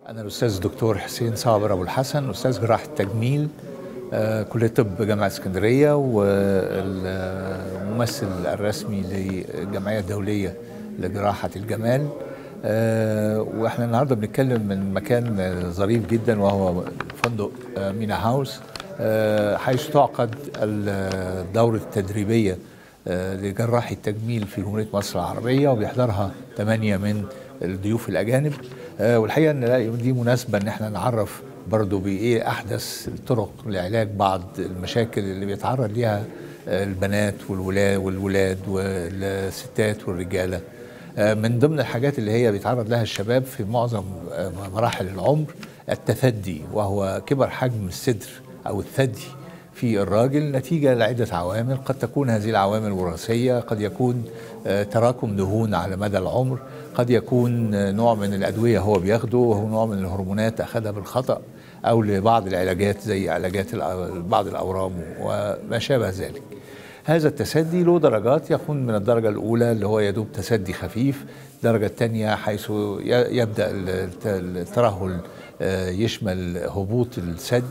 أنا الأستاذ الدكتور حسين صابر أبو الحسن أستاذ جراحة تجميل آه، كلية طب جامعة اسكندرية والممثل الرسمي للجمعية الدولية لجراحة الجمال آه، واحنا النهارده بنتكلم من مكان ظريف جدا وهو فندق آه، مينا هاوس آه، حيث تعقد الدورة التدريبية آه، لجراحي التجميل في جمهورية مصر العربية وبيحضرها ثمانية من الضيوف الأجانب آه، والحقيقة إن دي مناسبة إن احنا نعرف برضو بإيه أحدث الطرق لعلاج بعض المشاكل اللي بيتعرض ليها آه، البنات والولاد والولاد والستات والرجالة آه، من ضمن الحاجات اللي هي بيتعرض لها الشباب في معظم آه، مراحل العمر التثدي وهو كبر حجم الصدر أو الثدي في الراجل نتيجة لعدة عوامل قد تكون هذه العوامل وراثية قد يكون آه، تراكم دهون على مدى العمر قد يكون آه، نوع من الأدوية هو بياخده وهو نوع من الهرمونات أخذها بالخطأ أو لبعض العلاجات زي علاجات الأ- بعض الأورام وما شابه ذلك هذا التسدي له درجات يكون من الدرجة الأولى اللي هو يدوب تسدي خفيف الدرجة الثانية حيث ي- يبدأ الت- الترهل آه، يشمل هبوط الثدي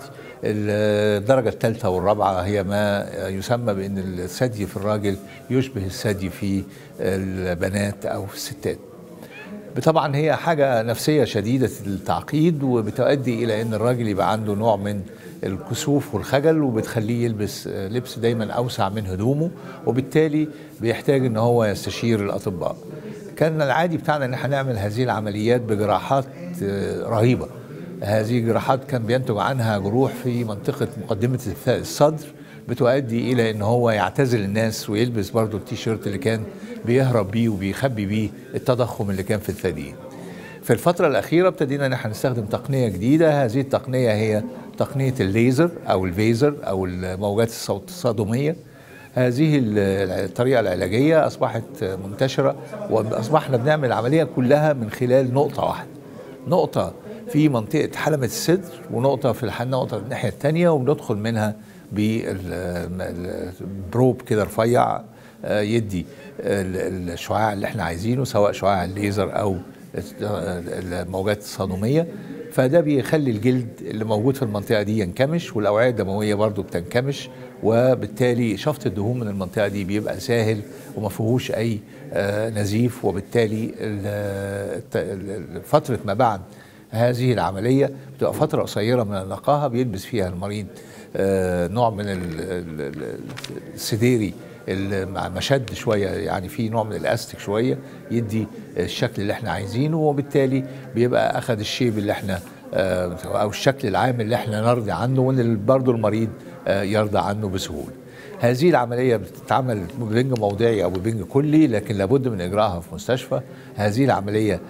الدرجة الثالثة والرابعة هي ما يسمى بأن الثدي في الراجل يشبه الثدي في البنات أو في الستات طبعا هي حاجة نفسية شديدة التعقيد وبتؤدي إلى أن الراجل يبقى عنده نوع من الكسوف والخجل وبتخليه يلبس آه، لبس دايما أوسع من هدومه وبالتالي بيحتاج أن هو يستشير الأطباء كان العادي بتاعنا أن احنا نعمل هذه العمليات بجراحات آه، رهيبة هذه الجراحات كان بينتج عنها جروح في منطقة مقدمة الث- الصدر بتؤدي الى ان هو يعتزل الناس ويلبس برضو التيشيرت اللي كان بيهرب بيه وبيخبي بيه التضخم اللي كان في الثدي في الفترة الأخيرة ابتدينا ان احنا نستخدم تقنية جديدة هذه التقنية هي تقنية الليزر أو الفيزر أو الموجات الصوت الصادمية هذه ال- الطريقة العلاجية أصبحت منتشرة وأصبحنا بنعمل العملية كلها من خلال نقطة واحدة نقطة في منطقة حلمة الصدر ونقطة في الح- نقطة الناحية التانية وبندخل منها بالبروب كده رفيع آه، يدي ال- الشعاع اللي احنا عايزينه سواء شعاع الليزر او الموجات الصادومية فده بيخلي الجلد اللي موجود في المنطقة دي ينكمش والأوعية الدموية برضو بتنكمش وبالتالي شفط الدهون من المنطقة دي بيبقى سهل وما فيهوش أي آه، نزيف وبالتالي ال- الت- ال- فترة ما بعد هذه العملية بتبقى فترة قصيرة من النقاهة بيلبس فيها المريض آه، نوع من ال- ال- ال- السديري اللي مع مشد شوية يعني في نوع من الاستك شوية يدي الشكل اللي احنا عايزينه وبالتالي بيبقى اخذ الشيب اللي احنا آه، او الشكل العام اللي احنا نرضي عنه وان برضه المريض آه، يرضى عنه بسهولة هذه العملية بتتعمل ببنج موضعي أو ببنج كلي لكن لابد من إجراءها في مستشفى هذه العملية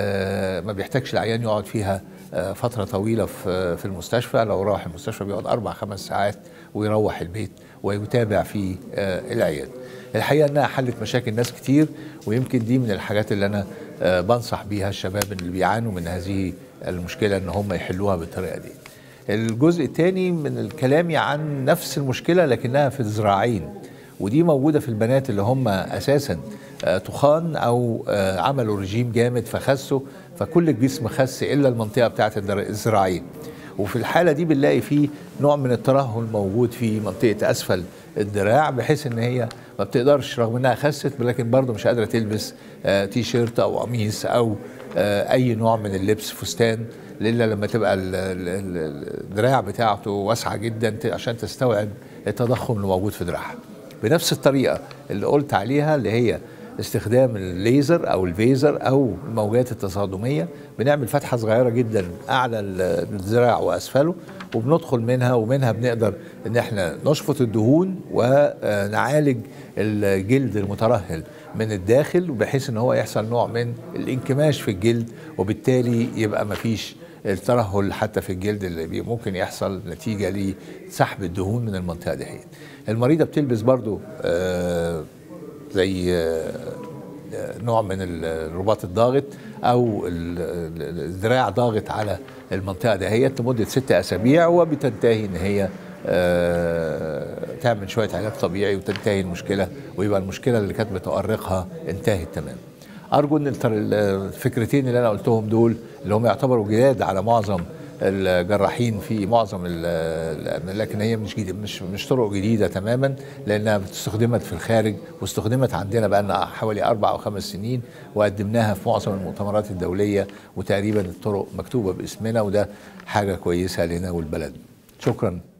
آه، ما بيحتاجش العيان يقعد فيها آه، فترة طويلة في في المستشفى لو راح المستشفى بيقعد أربع خمس ساعات ويروح البيت ويتابع في آه، العيادة الحقيقة أنها حلت مشاكل ناس كتير ويمكن دي من الحاجات اللي أنا آه، بنصح بيها الشباب اللي بيعانوا من هذه المشكلة أن هم يحلوها بالطريقة دي الجزء الثاني من الكلام عن نفس المشكله لكنها في الذراعين ودي موجوده في البنات اللي هم اساسا آه، تخان او آه، عملوا رجيم جامد فخسوا فكل الجسم خس الا المنطقه بتاعه الذرا- الذراعين وفي الحاله دي بنلاقي فيه نوع من الترهل موجود في منطقه اسفل الدراع بحيث ان هي ما بتقدرش رغم انها خست لكن برضه مش قادره تلبس آه، تي شيرت او قميص او آه، اي نوع من اللبس فستان الا لما تبقى ال- ال- ال- الدراع بتاعته واسعه جدا ت- عشان تستوعب التضخم اللي موجود في دراعها بنفس الطريقه اللي قلت عليها اللي هي استخدام الليزر او الفيزر او الموجات التصادميه بنعمل فتحه صغيره جدا اعلى ال- الذراع واسفله وبندخل منها ومنها بنقدر ان احنا نشفط الدهون ونعالج الجلد المترهل من الداخل بحيث ان هو يحصل نوع من الانكماش في الجلد وبالتالي يبقى مفيش الترهل حتى في الجلد اللي بي- ممكن يحصل نتيجه لسحب الدهون من المنطقه دي المريضه بتلبس برضو آه زي آه، نوع من الرباط الضاغط او ال- ال- الذراع ضاغط على المنطقه دهيت لمده ست اسابيع وبتنتهي ان هي آه، تعمل شويه علاج طبيعي وتنتهي المشكله ويبقى المشكله اللي كانت بتؤرقها انتهت تماما. ارجو ان الفكرتين اللي انا قلتهم دول اللي هم يعتبروا جداد على معظم الجراحين في معظم لكن هي مش جديدة مش مش طرق جديده تماما لانها استخدمت في الخارج واستخدمت عندنا بقى لنا حوالي اربع او خمس سنين وقدمناها في معظم المؤتمرات الدوليه وتقريبا الطرق مكتوبه باسمنا وده حاجه كويسه لنا والبلد شكرا